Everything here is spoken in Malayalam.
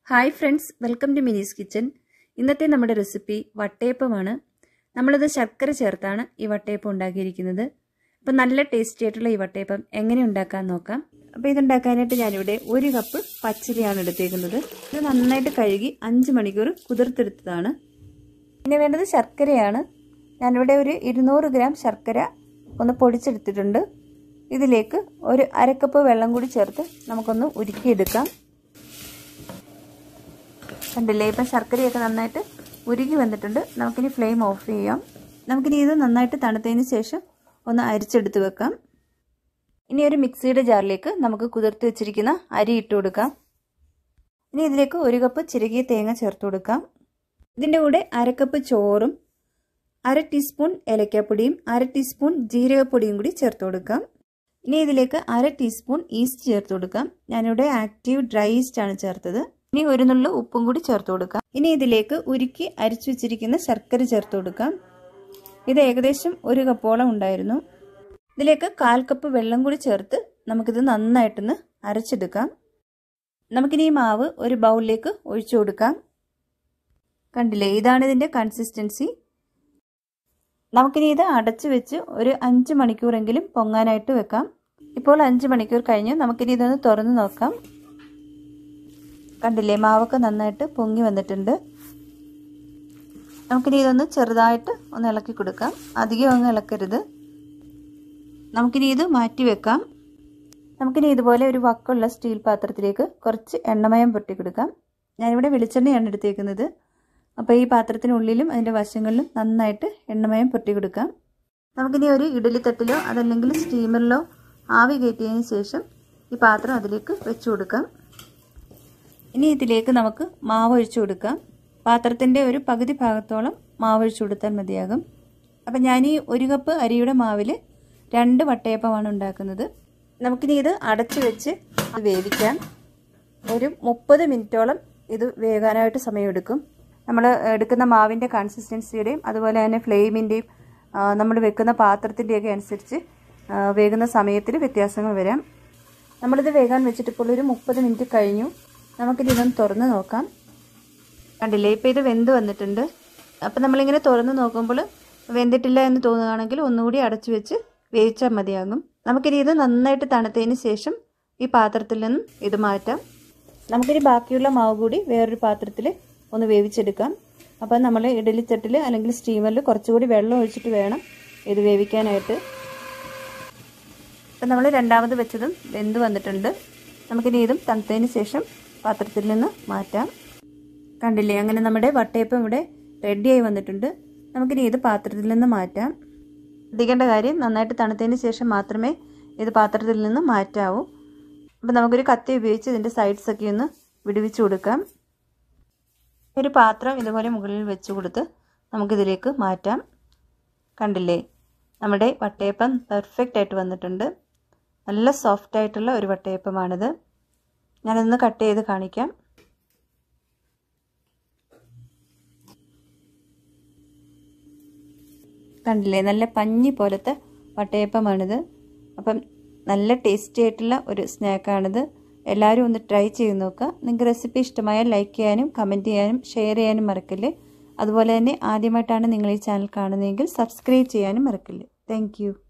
hi friends welcome to Mini's kitchen ഇന്നത്തെ നമ്മുടെ റെസിപ്പി വട്ടയപ്പമാണ് നമ്മളിത് ശർക്കര ചേർത്താണ് ഈ വട്ടയപ്പം ഉണ്ടാക്കിയിരിക്കുന്നത് അപ്പം നല്ല ടേസ്റ്റി ആയിട്ടുള്ള ഈ വട്ടയപ്പം എങ്ങനെ ഉണ്ടാക്കാൻ നോക്കാം അപ്പോൾ ഇതുണ്ടാക്കാനായിട്ട് ഞാനിവിടെ ഒരു കപ്പ് പച്ചരിയാണ് എടുത്തേക്കുന്നത് ഇത് നന്നായിട്ട് കഴുകി അഞ്ച് മണിക്കൂർ കുതിർത്തെടുത്തതാണ് പിന്നെ വേണ്ടത് ശർക്കരയാണ് ഞാനിവിടെ ഒരു ഇരുന്നൂറ് ഗ്രാം ശർക്കര ഒന്ന് പൊടിച്ചെടുത്തിട്ടുണ്ട് ഇതിലേക്ക് ഒരു അരക്കപ്പ് വെള്ളം കൂടി ചേർത്ത് നമുക്കൊന്ന് ഉരുക്കിയെടുക്കാം കണ്ടില്ലേ ഇപ്പം ശർക്കരയൊക്കെ നന്നായിട്ട് ഉരുകി വന്നിട്ടുണ്ട് നമുക്കിനി ഫ്ലെയിം ഓഫ് ചെയ്യാം നമുക്കിനി ഇത് നന്നായിട്ട് തണുത്തതിന് ശേഷം ഒന്ന് അരിച്ചെടുത്ത് വെക്കാം ഇനി ഒരു മിക്സിയുടെ ജാറിലേക്ക് നമുക്ക് കുതിർത്ത് വെച്ചിരിക്കുന്ന അരി ഇട്ട് കൊടുക്കാം ഇനി ഇതിലേക്ക് ഒരു കപ്പ് ചിരകിയ തേങ്ങ ചേർത്ത് കൊടുക്കാം ഇതിൻ്റെ കൂടെ അരക്കപ്പ് ചോറും അര ടീസ്പൂൺ ഏലക്കാപ്പൊടിയും അര ടീസ്പൂൺ ജീരകപ്പൊടിയും കൂടി ചേർത്ത് കൊടുക്കാം ഇനി ഇതിലേക്ക് അര ടീസ്പൂൺ ഈസ്റ്റ് ചേർത്ത് കൊടുക്കാം ഞാനിവിടെ ആക്റ്റീവ് ഡ്രൈ ഈസ്റ്റ് ആണ് ചേർത്തത് ഇനി ഒരു നുള്ളു ഉപ്പും കൂടി ചേർത്ത് കൊടുക്കാം ഇനി ഇതിലേക്ക് ഉരുക്കി അരിച്ചു വെച്ചിരിക്കുന്ന ശർക്കര ചേർത്ത് കൊടുക്കാം ഇത് ഏകദേശം ഒരു കപ്പോളം ഉണ്ടായിരുന്നു ഇതിലേക്ക് കാൽ കപ്പ് വെള്ളം കൂടി ചേർത്ത് നമുക്കിത് നന്നായിട്ടൊന്ന് അരച്ചെടുക്കാം നമുക്കിനി ഈ മാവ് ഒരു ബൗളിലേക്ക് ഒഴിച്ചു കൊടുക്കാം കണ്ടില്ലേ ഇതാണ് ഇതിൻ്റെ കൺസിസ്റ്റൻസി നമുക്കിനി ഇത് അടച്ചു വെച്ച് ഒരു അഞ്ച് മണിക്കൂറെങ്കിലും പൊങ്ങാനായിട്ട് വെക്കാം ഇപ്പോൾ അഞ്ച് മണിക്കൂർ കഴിഞ്ഞ് നമുക്കിനി ഇതൊന്ന് തുറന്ന് നോക്കാം കണ്ടില്ലേ മാവൊക്കെ നന്നായിട്ട് പൊങ്ങി വന്നിട്ടുണ്ട് നമുക്കിനി ഇതൊന്ന് ചെറുതായിട്ട് ഒന്ന് ഇളക്കി കൊടുക്കാം അധികം അങ്ങ് ഇളക്കരുത് നമുക്കിനി ഇത് മാറ്റി വെക്കാം നമുക്കിനി ഇതുപോലെ ഒരു വക്കുള്ള സ്റ്റീൽ പാത്രത്തിലേക്ക് കുറച്ച് എണ്ണമയം പൊട്ടി കൊടുക്കാം ഞാനിവിടെ വെളിച്ചെണ്ണയാണ് എടുത്തേക്കുന്നത് അപ്പോൾ ഈ പാത്രത്തിനുള്ളിലും അതിൻ്റെ വശങ്ങളിലും നന്നായിട്ട് എണ്ണമയം പൊട്ടി കൊടുക്കാം നമുക്കിനി ഒരു ഇഡലി തട്ടിലോ അതല്ലെങ്കിൽ സ്റ്റീമറിലോ ആവി കയറ്റിയതിന് ശേഷം ഈ പാത്രം അതിലേക്ക് വെച്ചു കൊടുക്കാം ഇനി ഇതിലേക്ക് നമുക്ക് മാവ് ഒഴിച്ചു കൊടുക്കാം പാത്രത്തിൻ്റെ ഒരു പകുതി ഭാഗത്തോളം മാവ് ഒഴിച്ചു കൊടുത്താൽ മതിയാകും അപ്പം ഞാൻ ഈ ഒരു കപ്പ് അരിയുടെ മാവിൽ രണ്ട് വട്ടയപ്പമാണ് ഉണ്ടാക്കുന്നത് നമുക്കിനി ഇത് അടച്ചു വെച്ച് വേവിക്കാം ഒരു മുപ്പത് മിനിറ്റോളം ഇത് വേകാനായിട്ട് സമയമെടുക്കും നമ്മൾ എടുക്കുന്ന മാവിൻ്റെ കൺസിസ്റ്റൻസിയുടെയും അതുപോലെ തന്നെ ഫ്ലെയിമിൻ്റെയും നമ്മൾ വെക്കുന്ന പാത്രത്തിൻ്റെയൊക്കെ അനുസരിച്ച് വേകുന്ന സമയത്തിൽ വ്യത്യാസങ്ങൾ വരാം നമ്മളിത് വേകാൻ വെച്ചിട്ടിപ്പോൾ ഒരു മുപ്പത് മിനിറ്റ് കഴിഞ്ഞു നമുക്കിത് ഇതൊന്ന് തുറന്ന് നോക്കാം കണ്ടില്ലേ ഇപ്പോൾ ഇത് വെന്ത് വന്നിട്ടുണ്ട് അപ്പോൾ നമ്മളിങ്ങനെ തുറന്ന് നോക്കുമ്പോൾ വെന്തിട്ടില്ല എന്ന് തോന്നുകയാണെങ്കിൽ ഒന്നുകൂടി അടച്ചു വെച്ച് വേവിച്ചാൽ മതിയാകും നമുക്കിനി ഇത് നന്നായിട്ട് തണുത്തതിന് ശേഷം ഈ പാത്രത്തിൽ നിന്നും ഇത് മാറ്റാം നമുക്കിനി ബാക്കിയുള്ള മാവ് കൂടി വേറൊരു പാത്രത്തിൽ ഒന്ന് വേവിച്ചെടുക്കാം അപ്പോൾ നമ്മൾ ഇഡലിച്ചട്ടിൽ അല്ലെങ്കിൽ സ്റ്റീമറിൽ കുറച്ചുകൂടി വെള്ളം ഒഴിച്ചിട്ട് വേണം ഇത് വേവിക്കാനായിട്ട് അപ്പം നമ്മൾ രണ്ടാമത് വെച്ചതും വെന്ത് വന്നിട്ടുണ്ട് നമുക്കിനി ഇതും തണുത്തതിന് ശേഷം പാത്രത്തിൽ നിന്ന് മാറ്റാം കണ്ടില്ലേ അങ്ങനെ നമ്മുടെ വട്ടയപ്പം ഇവിടെ റെഡിയായി വന്നിട്ടുണ്ട് നമുക്കിനി ഇത് പാത്രത്തിൽ നിന്ന് മാറ്റാം ശ്രദ്ധിക്കേണ്ട കാര്യം നന്നായിട്ട് തണുത്തതിന് ശേഷം മാത്രമേ ഇത് പാത്രത്തിൽ നിന്ന് മാറ്റാവൂ അപ്പം നമുക്കൊരു കത്തി ഉപയോഗിച്ച് ഇതിൻ്റെ സൈഡ്സൊക്കെ ഒന്ന് വിടുവിച്ച് കൊടുക്കാം ഒരു പാത്രം ഇതുപോലെ മുകളിൽ വെച്ച് കൊടുത്ത് നമുക്കിതിലേക്ക് മാറ്റാം കണ്ടില്ലേ നമ്മുടെ വട്ടയപ്പം പെർഫെക്റ്റ് ആയിട്ട് വന്നിട്ടുണ്ട് നല്ല സോഫ്റ്റ് ആയിട്ടുള്ള ഒരു വട്ടയപ്പമാണിത് ഞാനിതൊന്ന് കട്ട് ചെയ്ത് കാണിക്കാം കണ്ടില്ലേ നല്ല പഞ്ഞി പോലത്തെ വട്ടയപ്പമാണിത് അപ്പം നല്ല ടേസ്റ്റി ആയിട്ടുള്ള ഒരു സ്നാക്കാണിത് എല്ലാവരും ഒന്ന് ട്രൈ ചെയ്ത് നോക്കുക നിങ്ങൾക്ക് റെസിപ്പി ഇഷ്ടമായാൽ ലൈക്ക് ചെയ്യാനും കമൻറ്റ് ചെയ്യാനും ഷെയർ ചെയ്യാനും മറക്കല്ലേ അതുപോലെ തന്നെ ആദ്യമായിട്ടാണ് നിങ്ങൾ ഈ ചാനൽ കാണുന്നതെങ്കിൽ സബ്സ്ക്രൈബ് ചെയ്യാനും മറക്കല്ലേ താങ്ക്